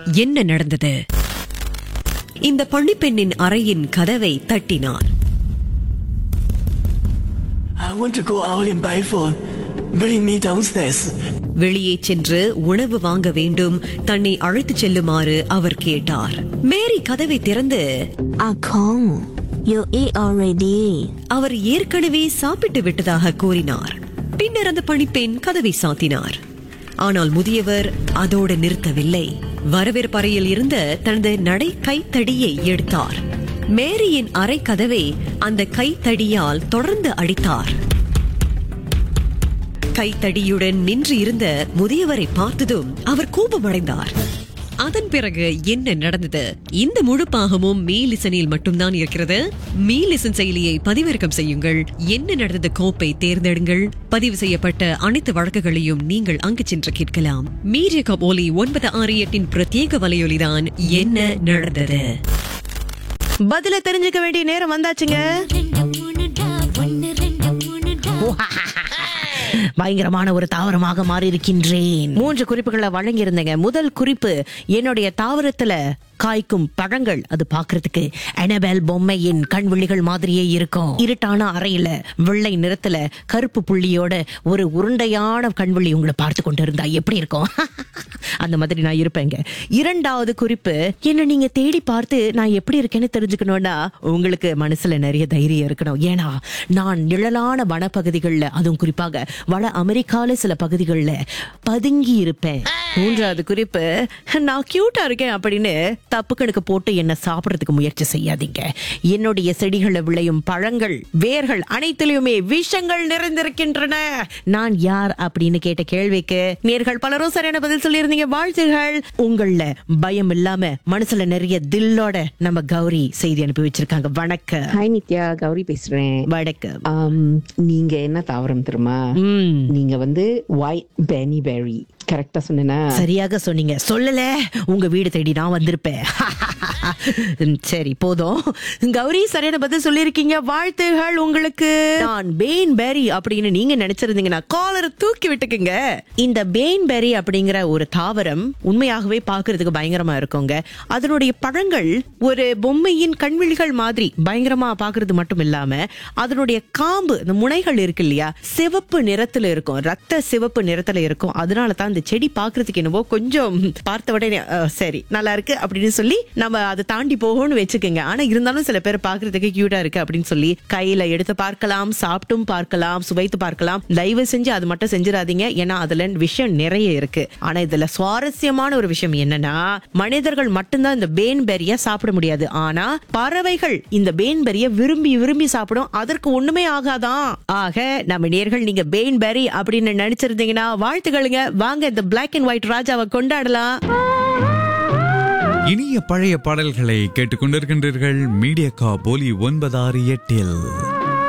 என்ன நடந்தது இந்த பணிப்பெண்ணின் அறையின் கதவை தட்டினார் I want to go out in Biford. Bring me downstairs. வெளியே சென்று உணவு வாங்க வேண்டும் தன்னை அழைத்துச் செல்லுமாறு அவர் கேட்டார் மேரி கதவை திறந்து Ah Kong, you eat already. அவர் ஏற்கனவே சாப்பிட்டு விட்டதாக கூறினார் பின்னர் அந்த பணிப்பெண் கதவை சாத்தினார் ஆனால் முதியவர் அதோடு நிறுத்தவில்லை வரவேற்பறையில் இருந்த தனது நடை கைத்தடியை எடுத்தார் மேரியின் அறை கதவை அந்த கைத்தடியால் தொடர்ந்து அடித்தார் கைத்தடியுடன் நின்று இருந்த முதியவரை பார்த்ததும் அவர் கோபமடைந்தார் அதன் பிறகு என்ன நடந்தது இந்த முழு பாகமும் மீலிசனில் மட்டும்தான் இருக்கிறது மீலிசன் செயலியை பதிவிறக்கம் செய்யுங்கள் என்ன நடந்தது கோப்பை தேர்ந்தெடுங்கள் பதிவு செய்யப்பட்ட அனைத்து வழக்குகளையும் நீங்கள் அங்கு சென்று கேட்கலாம் மீடியா கபோலி ஒன்பது ஆறு எட்டின் பிரத்யேக வலையொலிதான் என்ன நடந்தது பதில தெரிஞ்சுக்க வேண்டிய நேரம் வந்தாச்சுங்க பயங்கரமான ஒரு தாவரமாக மாறி இருக்கின்றேன் மூன்று குறிப்புகளை வழங்கியிருந்தேங்க முதல் குறிப்பு என்னுடைய தாவரத்துல காய்க்கும் பழங்கள் அது பாக்குறதுக்கு அனபெல் பொம்மையின் கண்விழிகள் மாதிரியே இருக்கும் இருட்டான அறையில வெள்ளை நிறத்துல கருப்பு புள்ளியோட ஒரு உருண்டையான கண்விழி உங்களை பார்த்து கொண்டு இருந்தா எப்படி இருக்கும் அந்த மாதிரி நான் இருப்பேங்க இரண்டாவது குறிப்பு என்ன நீங்க தேடி பார்த்து நான் எப்படி இருக்கேன்னு தெரிஞ்சுக்கணும்னா உங்களுக்கு மனசுல நிறைய தைரியம் இருக்கணும் ஏன்னா நான் நிழலான வனப்பகுதிகளில் அதுவும் குறிப்பாக வட அமெரிக்கால சில பகுதிகளில் பதுங்கி இருப்பேன் மூன்றாவது குறிப்பு நான் கியூட்டா இருக்கேன் அப்படின்னு தப்பு கணக்கு போட்டு என்ன சாப்பிடுறதுக்கு முயற்சி செய்யாதீங்க என்னுடைய செடிகளில் விளையும் பழங்கள் வேர்கள் அனைத்திலுமே விஷங்கள் நிறைந்திருக்கின்றன நான் யார் அப்படின்னு கேட்ட கேள்விக்கு நேர்கள் பலரும் சரியான பதில் சொல்லியிருந்தீங்க வாழ்த்துகள் உங்கள பயம் இல்லாம மனசுல நிறைய தில்லோட நம்ம கௌரி செய்தி அனுப்பி வச்சிருக்காங்க வணக்கம் ஹாய் நித்யா கௌரி பேசுறேன் வணக்கம் ஆம், நீங்க என்ன தாவரம் தெரியுமா ம். நீங்க வந்து ஒயிட் பெனி பெரி கரெக்டா சொன்னேனா சரியாக சொன்னீங்க சொல்லல உங்க வீடு தேடி நான் வந்திருப்பேன் ம், சரி போதும் கௌரி சரியான பதில் சொல்லியிருக்கீங்க வாழ்த்துகள் உங்களுக்கு நான் பேன் பெரி அப்படின்னு நீங்க நினைச்சிருந்தீங்கன்னா காலரை தூக்கி விட்டுக்குங்க இந்த பேன் பெரி அப்படிங்கிற ஒரு தாவரம் உண்மையாகவே பார்க்கிறதுக்கு பயங்கரமா இருக்குங்க அதனுடைய பழங்கள் ஒரு பொம்மையின் கண்விழிகள் மாதிரி பயங்கரமா பார்க்கிறது மட்டும் இல்லாம அதனுடைய காம்பு இந்த முனைகள் இருக்கு இல்லையா சிவப்பு நிறத்துல இருக்கும் ரத்த சிவப்பு நிறத்துல இருக்கும் அதனால தான் இந்த செடி பார்க்கிறதுக்கு என்னவோ கொஞ்சம் பார்த்த உடனே அஹ், சரி நல்லா இருக்கு அப்படின்னு சொல்லி நம்ம அதை தாண்டி போகும்னு வச்சுக்கோங்க ஆனா இருந்தாலும் சில பேர் பார்க்கிறதுக்கு கியூட்டா இருக்கு அப்படின்னு சொல்லி கையில எடுத்து பார்க்கலாம் சாப்பிட்டும் பார்க்கலாம் சுவைத்து பார்க்கலாம் தயவு செஞ்சு அது மட்டும் செஞ்சிடாதீங்க ஏன்னா அதுல விஷயம் நிறைய இருக்கு ஆனா இதுல சுவாரஸ்யமான ஒரு விஷயம் என்னன்னா மனிதர்கள் மட்டும்தான் இந்த பேன்பெரிய சாப்பிட முடியாது ஆனா பறவைகள் இந்த பேன்பெரிய விரும்பி விரும்பி சாப்பிடும் அதற்கு ஒண்ணுமே ஆகாதான் ஆக நம்ம நேர்கள் நீங்க பேன்பெரி அப்படின்னு நினைச்சிருந்தீங்கன்னா வாழ்த்துக்களுங்க வாங்க இந்த பிளாக் அண்ட் ஒயிட் ராஜாவை கொண்டாடலாம் இனிய பழைய பாடல்களை கேட்டுக்கொண்டிருக்கின்றீர்கள் மீடியா கா போலி ஒன்பதாறு எட்டில்